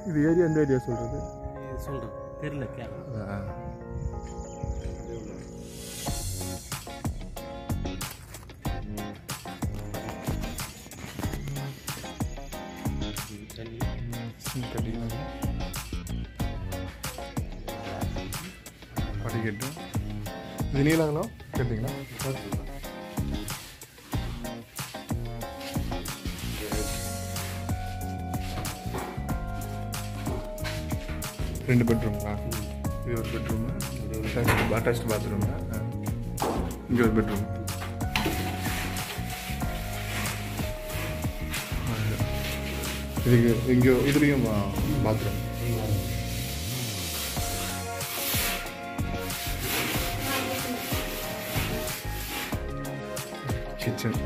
இது ஏரியா எந்த ஏரியா சொல்கிறது இது சொல்கிறேன் தெரியல கேட்கலாம் தண்ணி படிக்கட்டு இது நீலாங்களா கேட்டிங்களா ரெண்டு பெட்ரூம்ங்களா இது ஒரு பெட்ரூமு அட்டாச் பாத்ரூமு இங்கே ஒரு பெட்ரூம் இதுக்கு இங்கே இதுலேயும் பாத்ரூம் கிச்சன்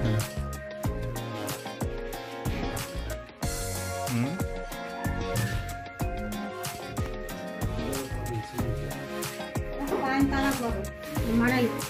ம் சாயங்காலம் வரும் மழை